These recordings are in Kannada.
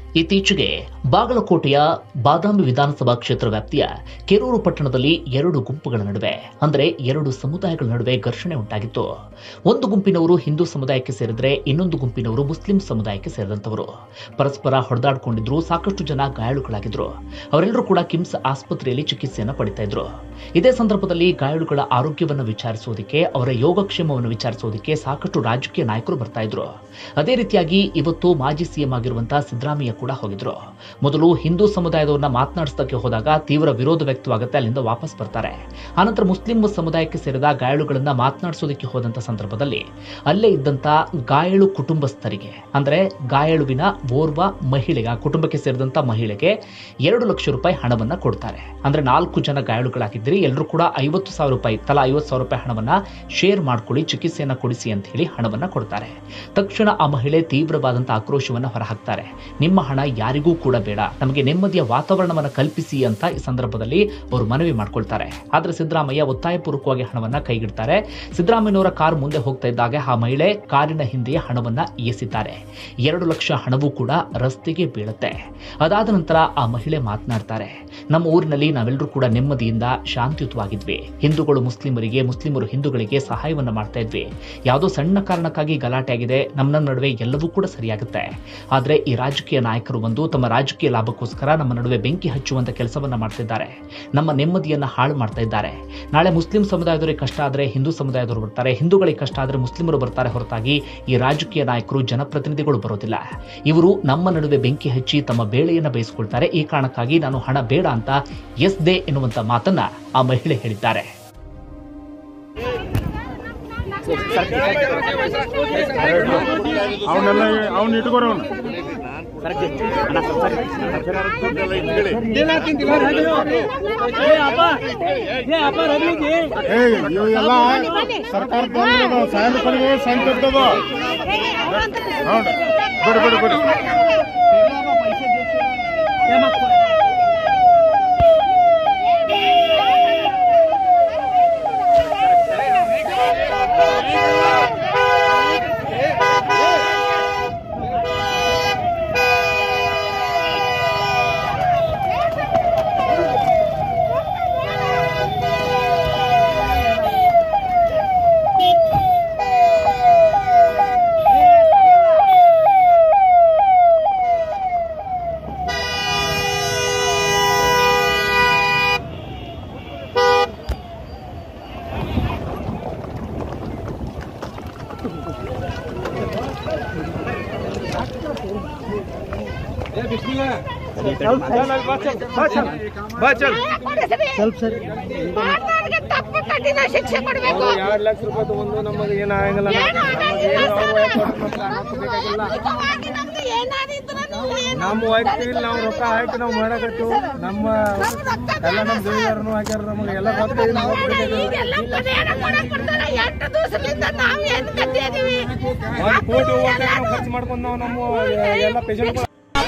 ಇತ್ತೀಚೆಗೆ ಬಾಗಲಕೋಟೆಯ ಬಾದಾಮಿ ವಿಧಾನಸಭಾ ಕ್ಷೇತ್ರ ವ್ಯಾಪ್ತಿಯ ಕೆರೂರು ಪಟ್ಟಣದಲ್ಲಿ ಎರಡು ಗುಂಪುಗಳ ನಡುವೆ ಅಂದರೆ ಎರಡು ಸಮುದಾಯಗಳ ನಡುವೆ ಘರ್ಷಣೆ ಉಂಟಾಗಿತ್ತು ಒಂದು ಗುಂಪಿನವರು ಹಿಂದೂ ಸಮುದಾಯಕ್ಕೆ ಸೇರಿದ್ರೆ ಇನ್ನೊಂದು ಗುಂಪಿನವರು ಮುಸ್ಲಿಂ ಸಮುದಾಯಕ್ಕೆ ಸೇರಿದಂತವರು ಪರಸ್ಪರ ಹೊಡೆದಾಡಿಕೊಂಡಿದ್ರು ಸಾಕಷ್ಟು ಜನ ಗಾಯಾಳುಗಳಾಗಿದ್ರು ಅವರೆಲ್ಲರೂ ಕೂಡ ಕಿಮ್ಸ್ ಆಸ್ಪತ್ರೆಯಲ್ಲಿ ಚಿಕಿತ್ಸೆಯನ್ನು ಪಡಿತಾ ಇದ್ರು ಇದೇ ಸಂದರ್ಭದಲ್ಲಿ ಗಾಯಾಳುಗಳ ಆರೋಗ್ಯವನ್ನು ವಿಚಾರಿಸುವುದಕ್ಕೆ ಅವರ ಯೋಗಕ್ಷೇಮವನ್ನು ವಿಚಾರಿಸುವುದಕ್ಕೆ ಸಾಕಷ್ಟು ರಾಜಕೀಯ ನಾಯಕರು ಬರ್ತಾ ಇದ್ರು ಅದೇ ರೀತಿಯಾಗಿ ಇವತ್ತು ಮಾಜಿ ಸಿಎಂ ಆಗಿರುವಂತಹ ಸಿದ್ದರಾಮಯ್ಯ ಕೂಡ ಹೋಗಿದ್ರು ಮೊದಲು ಹಿಂದೂ ಸಮುದಾಯದವರನ್ನ ಮಾತನಾಡಿಸೋದಕ್ಕೆ ಹೋದಾಗ ತೀವ್ರ ವಿರೋಧ ವ್ಯಕ್ತವಾಗುತ್ತೆ ಅಲ್ಲಿಂದ ವಾಪಸ್ ಬರ್ತಾರೆ ಆನಂತರ ಮುಸ್ಲಿಂ ಸಮುದಾಯಕ್ಕೆ ಸೇರಿದ ಗಾಯಾಳುಗಳನ್ನ ಮಾತನಾಡಿಸೋದಕ್ಕೆ ಹೋದಂತ ಸಂದರ್ಭದಲ್ಲಿ ಅಲ್ಲೇ ಇದ್ದಂತ ಗಾಯಾಳು ಕುಟುಂಬಸ್ಥರಿಗೆ ಅಂದ್ರೆ ಗಾಯಾಳುವಿನ ಓರ್ವ ಮಹಿಳೆಗೆ ಆ ಕುಟುಂಬಕ್ಕೆ ಸೇರಿದಂತ ಮಹಿಳೆಗೆ ಎರಡು ಲಕ್ಷ ರೂಪಾಯಿ ಹಣವನ್ನ ಕೊಡ್ತಾರೆ ಅಂದ್ರೆ ನಾಲ್ಕು ಜನ ಗಾಯಾಳುಗಳಾಗಿದ್ರಿ ಎಲ್ಲರೂ ಕೂಡ ಐವತ್ತು ಸಾವಿರ ರೂಪಾಯಿ ತಲಾ ಐವತ್ತು ಸಾವಿರ ರೂಪಾಯಿ ಹಣವನ್ನ ಶೇರ್ ಮಾಡ್ಕೊಳ್ಳಿ ಚಿಕಿತ್ಸೆಯನ್ನ ಕೊಡಿಸಿ ಅಂತ ಹೇಳಿ ಹಣವನ್ನ ಕೊಡ್ತಾರೆ ತಕ್ಷಣ ಆ ಮಹಿಳೆ ತೀವ್ರವಾದಂತಹ ಆಕ್ರೋಶವನ್ನ ಹೊರಹಾಕ್ತಾರೆ ನಿಮ್ಮ ಹಣ ಯಾರಿಗೂ ಕೂಡ ಬೇಡ ನಮಗೆ ನೆಮ್ಮದಿಯ ವಾತಾವರಣವನ್ನ ಕಲ್ಪಿಸಿ ಅಂತ ಈ ಸಂದರ್ಭದಲ್ಲಿ ಅವರು ಮನವಿ ಮಾಡ್ಕೊಳ್ತಾರೆ ಆದ್ರೆ ಸಿದ್ದರಾಮಯ್ಯ ಒತ್ತಾಯಪೂರ್ವಕವಾಗಿ ಹಣವನ್ನ ಕೈಗಿಡ್ತಾರೆ ಸಿದ್ದರಾಮಯ್ಯನವರ ಕಾರ್ ಮುಂದೆ ಹೋಗ್ತಾ ಇದ್ದಾಗ ಆ ಮಹಿಳೆ ಕಾರಿನ ಹಿಂದೆಯೇ ಹಣವನ್ನ ಎಸಿದ್ದಾರೆ ಎರಡು ಲಕ್ಷ ಹಣವೂ ಕೂಡ ರಸ್ತೆಗೆ ಬೀಳುತ್ತೆ ಅದಾದ ನಂತರ ಆ ಮಹಿಳೆ ಮಾತನಾಡ್ತಾರೆ ನಮ್ಮ ಊರಿನಲ್ಲಿ ನಾವೆಲ್ಲರೂ ಕೂಡ ನೆಮ್ಮದಿಯಿಂದ ಶಾಂತಿಯುತವಾಗಿದ್ವಿ ಹಿಂದೂಗಳು ಮುಸ್ಲಿಮರಿಗೆ ಮುಸ್ಲಿಮರು ಹಿಂದೂಗಳಿಗೆ ಸಹಾಯವನ್ನ ಮಾಡ್ತಾ ಇದ್ವಿ ಯಾವುದೋ ಸಣ್ಣ ಕಾರಣಕ್ಕಾಗಿ ಗಲಾಟೆ ಆಗಿದೆ ನಮ್ಮ ನಡುವೆ ಎಲ್ಲವೂ ಕೂಡ ಸರಿಯಾಗುತ್ತೆ ಆದ್ರೆ ಈ ರಾಜಕೀಯ ನಾಯಕರು ಬಂದು ತಮ್ಮ ರಾಜಕೀಯ ಲಾಭಕ್ಕೋಸ್ಕರ ನಮ್ಮ ನಡುವೆ ಬೆಂಕಿ ಹಚ್ಚುವಂತ ಕೆಲಸವನ್ನ ಮಾಡ್ತಿದ್ದಾರೆ ನಮ್ಮ ನೆಮ್ಮದಿಯನ್ನ ಹಾಳು ಮಾಡ್ತಾ ಇದ್ದಾರೆ ನಾಳೆ ಮುಸ್ಲಿಂ ಸಮುದಾಯದವರಿಗೆ ಕಷ್ಟ ಆದ್ರೆ ಹಿಂದೂ ಸಮುದಾಯದವರು ಬರ್ತಾರೆ ಹಿಂದೂಗಳಿಗೆ ಕಷ್ಟ ಆದ್ರೆ ಮುಸ್ಲಿಮರು ಬರ್ತಾರೆ ಹೊರತಾಗಿ ಈ ರಾಜಕೀಯ ನಾಯಕರು ಜನಪ್ರತಿನಿಧಿಗಳು ಬರೋದಿಲ್ಲ ಇವರು ನಮ್ಮ ನಡುವೆ ಬೆಂಕಿ ಹಚ್ಚಿ ತಮ್ಮ ಬೇಳೆಯನ್ನ ಬೇಯಿಸ್ಕೊಳ್ತಾರೆ ಈ ಕಾರಣಕ್ಕಾಗಿ ನಾನು ಹಣ ಬೇಡ ಅಂತ ಎಸ್ ದೇ ಎನ್ನುವಂತ ಮಾತನ್ನ ಆ ಮಹಿಳೆ ಹೇಳಿದ್ದಾರೆ ಅವನ್ನೆಲ್ಲ ಅವ್ನ ಇಟ್ಕೋರ ಅವ್ನ ಏ ಇವೆಲ್ಲ ಸರ್ಕಾರದ ಸಾಹೇಬ್ರ ಕಡೆಗೆ ಸಂತದ್ದು ಹೌದು ಬಿಡು ಬಿಡು ಬಿಡು ಮಾಡ್ದವ್ರಿಗೆ ತಪ್ಪು ಕಠಿಣ ಶಿಕ್ಷೆ ಕೊಡ್ಬೇಕು ಎರಡು ಲಕ್ಷ ರೂಪಾಯಿ ತಗೊಂಡು ನಮಗೆ ಏನಾಗಂಗಿಲ್ಲ ಏನು ಆಗಂಗಿಲ್ಲ ವೈಯಕ್ತಿಕವಾಗಿ ನಮ್ದು ಏನಾದಿದ್ರು ಏನು ನಮ್ಮ ವೈಯಕ್ತಿಕ ನಾವು ರೊಕ್ಕ ಹಾಕಿ ನಾವು ಮಾಡಕತ್ತು ನಮ್ಮ ಎಲ್ಲ ನಮ್ಮ ದುಡಿದಾರನು ಹಾಕ್ಯಾರ ನಮಗೆ ಎಲ್ಲ ರೊಕ್ಕ ಇಲ್ಲ, ರೊಕ್ಕ ಬೇಕಾಗಿಲ್ಲ. ಈಗೆಲ್ಲ ಪರಿಹಾರ ಮಾಡಕ್ ಬರ್ತಾರ ಎಂಟು ದಿವಸದಿಂದ ನಾವು ಏನ್ ಕಟ್ಟಿದೀವಿ ಒಂದು ಕೋಟಿ ಹೋಗಕ್ಕೆ ನಾವು ಖರ್ಚು ಮಾಡ್ಕೊಂಡು ನಾವು ನಮ್ಮ ಎಲ್ಲ ಪೇಷಂಟ್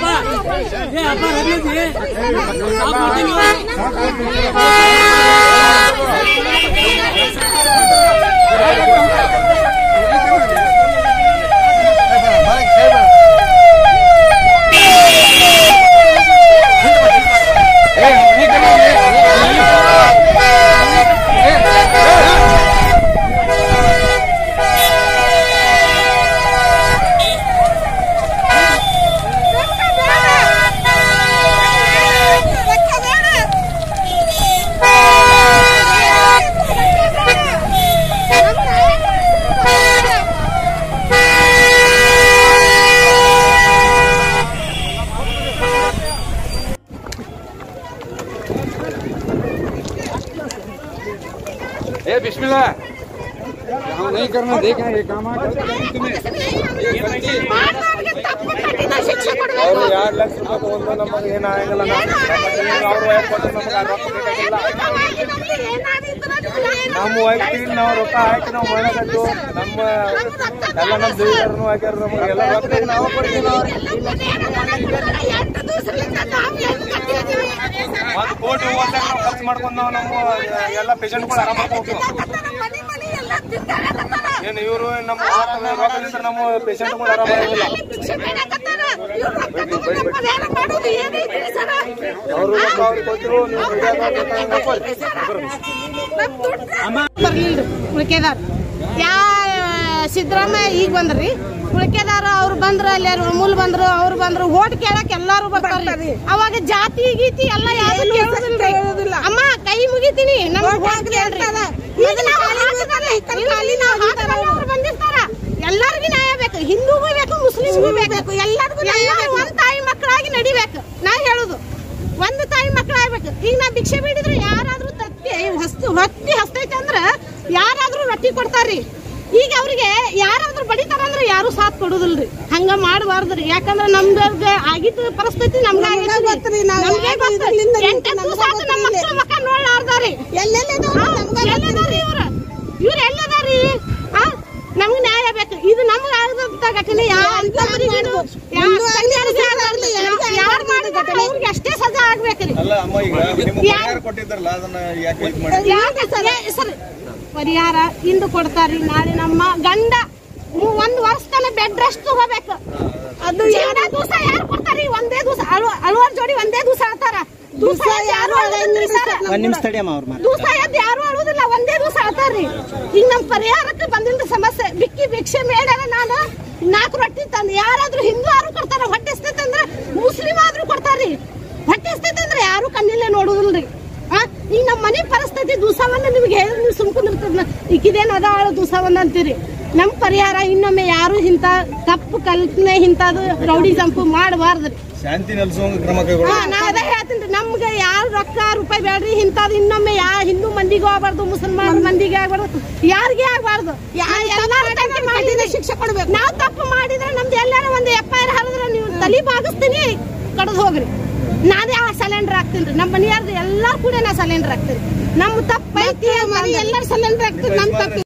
ए बिस्मिल्लाह काम नहीं करना देखना ये काम ಮಾಡ್ದವ್ರಿಗೆ ತಪ್ಪು ಕಠಿಣ ಶಿಕ್ಷೆ ಕೊಡ್ಬೇಕು ಅವ್ರು ಎರಡು ಲಕ್ಷ ರೂಪಾಯಿ ತಗೊಂಡು ನಮಗೆ ಏನಾಗಂಗಿಲ್ಲ ನಾವು ಅವ್ರ ವೈಯಕ್ತಿಕ ನಮಗೆ ಆ ರೊಕ್ಕ ಬೇಕಾಗಿಲ್ಲ ವೈಯಕ್ತಿಕವಾಗಿ ನಮ್ದು ಏನಾದಿದ್ರು ಏನು ನಮ್ಮ ವೈಯಕ್ತಿಕ ನಾವು ರೊಕ್ಕ ಹಾಕಿ ನಾವು ಮಾಡಕತ್ತು ನಮ್ಮ ಎಲ್ಲ ನಮ್ಮ ದುಡಿದಾರನು ಹಾಕ್ಯಾರ ನಮಗೆ ಎಲ್ಲ ರೊಕ್ಕ ಇಲ್ಲ, ನಾವು ಕೊಡ್ತೀವಿ ಎಂಟು ದಿವಸದಿಂದ ನಾವು ಏನ್ ಕಟ್ಟಿದೀವಿ ಒಂದು ಕೋಟಿ ಹೋಗಕ್ಕೆ ನಾವು ಖರ್ಚು ಮಾಡ್ಕೊಂಡು ನಾವು ನಮ್ಮ ಎಲ್ಲ ಪೇಷಂಟ್ಗಳು ಆರಾಮ ಹೋಗ್ಬೇಕು ಮನೆ ಮನೆ ಎಲ್ಲ ತಿಂತಾರತ್ತಾರ. ಏನು ಇವರು ನಮ್ಮ ರೊಕ್ಕದಿಂದ ನಮ್ಮ ಪೇಷಂಟ್ಗಳು ಆರಾಮ ಆಗಿಲ್ಲ ಭಿಕ್ಷೆ ಬೇಡಕತ್ತಾರ. ಇವ್ರು ರೊಕ್ಕ ಕೊಟ್ಟು ನಮ್ಮದೇನ ಬರ್ಲಿಲ್ರಿ ಉಳ್ಕೆದಾರ ಯಾ ಸಿದ್ದರಾಮಯ್ಯ ಈಗ ಬಂದ್ರಿ ಉಳ್ಕೆದಾರ ಅವ್ರು ಬಂದ್ರ ಅಲ್ಲಿ ಅಮೂಲ್ ಬಂದ್ರು ಅವ್ರು ಬಂದ್ರು ಓಟ್ ಕೇಳಕ್ ಎಲ್ಲಾರು ಬರ್ತಾರ್ರಿ ಅವಾಗ ಜಾತಿ ಗೀತಿ ಎಲ್ಲ ಯಾರು ಕೇಳೋದಿಲ್ಲ ಅಮ್ಮ ಕೈ ಮುಗಿತೀನಿ ನಮ್ಗೆ ಓಟ್ ಕೇಳ್ರಿ ಈಗ ನಾವು ಹಾಕಿದಾರೆ, ಇಲ್ಲಿ ನಾವು ಹಾಕಿದಾರೆ ಅವ್ರು ಬಂದಿರ್ತಾರ ಎಲ್ಲರಿಗೂ ನ್ಯಾಯ ಬೇಕು ಹಿಂದೂಗೂ ಬೇಕು ಮುಸ್ಲಿಮ್ಗೂ ಬೇಕು ಎಲ್ಲರಿಗೂ ಎಲ್ಲರೂ ಒಂದ್ ತಾಯಿ ಮಕ್ಕಳಾಗಿ ನಡಿಬೇಕು ನಾ ಹೇಳುದು ಒಂದು ತಾಯಿ ಮಕ್ಕಳಾಗ್ಬೇಕು ಈಗ ನಾ ಭಿಕ್ಷೆ ಬೇಡಿದ್ರೆ ಯಾರಾದ್ರೂ ತತ್ತಿ ಹಸ್ತು ಹೊತ್ತಿ ಹಸ್ತೈತೆ ಅಂದ್ರ ಯಾರಾದ್ರೂ ರೊಟ್ಟಿ ಕೊಡ್ತಾರ್ರಿ ಈಗ ಅವ್ರಿಗೆ ಯಾರಾದ್ರೂ ಬಡಿತಾರಂದ್ರ ಯಾರು ಸಾಥ್ ಕೊಡುದಿಲ್ರಿ ಹಂಗ ಮಾಡಬಾರ್ದ್ರಿ ಯಾಕಂದ್ರ ನಮ್ದಾಗ ಆಗಿದ್ದ ಪರಿಸ್ಥಿತಿ ನಮ್ಗ ಆಗೈತ್ರಿ. ನಮ್ಗೆ ಗೊತ್ತು. ಎಂಟತ್ತು ದಿವ್ಸ ಆತು ನಮ್ಮ ಮಕ್ಳ ಮಕ್ಕ ನೋಡ್ಲಾರ್ದಾರಿ ಎಲ್ಲದಾರಿ ಇವ್ರ ಇವ್ರ ಎಲ್ಲದಾರಿ ಆ ನಮ್ಗೆ ನ್ಯಾಯ ಬೇಕು ಇದು ನಮ್ಗೆ ಆಗದಂತ ಘಟನೆ ಯಾರು ಯಾರು ಮಾಡಿದ ಅವ್ರಿಗೆ ಅಷ್ಟೇ ಸಜಾ ಆಗ್ಬೇಕ್ರಿ ಅಲ್ಲ ಅಮ್ಮ ಈಗ ನಿಮ್ಗೆ ಪರಿಹಾರ ಕೊಟ್ಟಿದ್ರಲ್ಲ ಅದನ್ನ ಯಾಕೆ ಇದು ಮಾಡಿ ಯಾಕೆ ಸರ್ ಸರ್ ಪರಿಹಾರ ಇಂದು ಕೊಡ್ತಾರ್ರಿ ನಾಳೆ ನಮ್ಮ ಗಂಡ ಮೂ- ಒಂದ್ ವರ್ಷ ತನ ಬೆಡ್ ರೆಸ್ಟ್ ತಗೋಬೇಕು ಅದು ಎರಡೇ ದಿವಸ ಯಾರು ಕೊಡ್ತಾರಿ ಒಂದೇ ದಿವಸ ಅಳುವರ್ ಜೋಡಿ ಒಂದೇ ದಿವಸ ಅಳ್ತಾರ ದಿವಸ ಯಾರು ಒಂದ್ ನಿಮಿಷ ತಡಿಯಮ್ಮ ಅವ್ರ ಮಾತು ದಿವಸ ಎದ್ದು ಯಾರು ಅಳುವುದಿಲ್ಲ ಒಂದೇ ದಿವಸ ಅಳ್ತಾರ್ರಿ ಈಗ ನಮ್ ಪರಿಹಾರಕ್ಕೆ ಬಂದಿಲ್ಲ ಸಮಸ್ಯೆ ಬಿಕ್ಕಿ ಭಿಕ್ಷೆ ಮೇಡನ ನಾನು ನಾಲ್ಕು ರೊಟ್ಟಿ ತಂದು ಯಾರಾದ್ರೂ ಹಿಂದೂ ಯಾರು ಕೊಡ್ತಾರ ಹೊಟ್ಟೆ ಎಸ್ತೈತೆ ಅಂದ್ರೆ ಮುಸ್ಲಿಂ ಆದ್ರೂ ಕೊಡ್ತಾರ್ರಿ ಹೊಟ್ಟೆ ಎಸ್ತೈತೆ ಅಂದ್ರೆ ಯಾರು ಕಣ್ಣಿಲ್ಲೇ ನೋಡುದಿಲ್ರಿ ಆ ಈಗ ನಮ್ಮ ಮನೆ ಪರಿಸ್ಥಿತಿ ದೂಸವನ್ನ ನಿಮ್ಗೆ ಹೇಳಿ ನೀವು ಸುಮ್ಕೊಂಡಿರ್ತದ ಈಗಿದೇನು ಅದ ಆಳು ದೂಸವನ್ನ ಅಂತೀರಿ ನಮ್ ಪರಿಹಾರ ಇನ್ನೊಮ್ಮೆ ಯಾರು ಇಂಥ ತಪ್ಪು ಕಲ್ಪನೆ ಇಂಥದ್ದು ರೌಡಿ ಜಂಪು ಮಾಡಬಾರ್ದ್ರಿ ಶಾಂತಿ ನೆಲೆಸುವಂಗ ಕ್ರಮ ಕೈಗೊಳ್ಳಿ ಹಾ ನಾ ಅದ ಹೇಳ್ತೀನಿ ನಮ್ಗೆ ಯಾರು ರೊಕ್ಕ ರೂಪಾಯಿ ಬೇಡ್ರಿ ಇಂಥದ್ದು ಇನ್ನೊಮ್ಮೆ ಯಾ ಹಿಂದೂ ಮಂದಿಗೂ ಆಗ್ಬಾರ್ದು ಮುಸಲ್ಮಾನ್ ಮಂದಿಗೆ ಆಗ್ಬಾರ್ದು ಯಾರಿಗೆ ಆಗ್ಬಾರ್ದು ಮಾಡಿದ್ರೆ ಶಿಕ್ಷೆ ಕೊಡ್ಬೇಕು ನಾವು ತಪ್ಪು ಮಾಡಿದ್ರೆ ನಮ್ದು ಎಲ್ಲಾರ ಒಂದು ಎಫ್ ಐ ಆರ್ ಹರಿದ್ರೆ ನೀವು ತಲಿ ಬಾಗಿಸ್ತೀನಿ ಕಡ್ದು ಹೋಗ್ರಿ ನಾನೇ ಆ ಸಿಲಿಂಡರ್ ಹಾಕ್ತೀನಿ ನಮ್ಮ ಮನೆಯಾರ್ದು ಎಲ್ಲಾರು ಕೂಡ ನಾ ಸಿಲಿಂಡರ್ ಹಾಕ್ತೀನಿ ನಮ್ಮ ತಪ್ಪೈತಿ ಎಲ್ಲಾರು ಸಿಲಿಂಡರ್ ಹಾಕ್ತೀನಿ ನಮ್ ತಪ್ಪು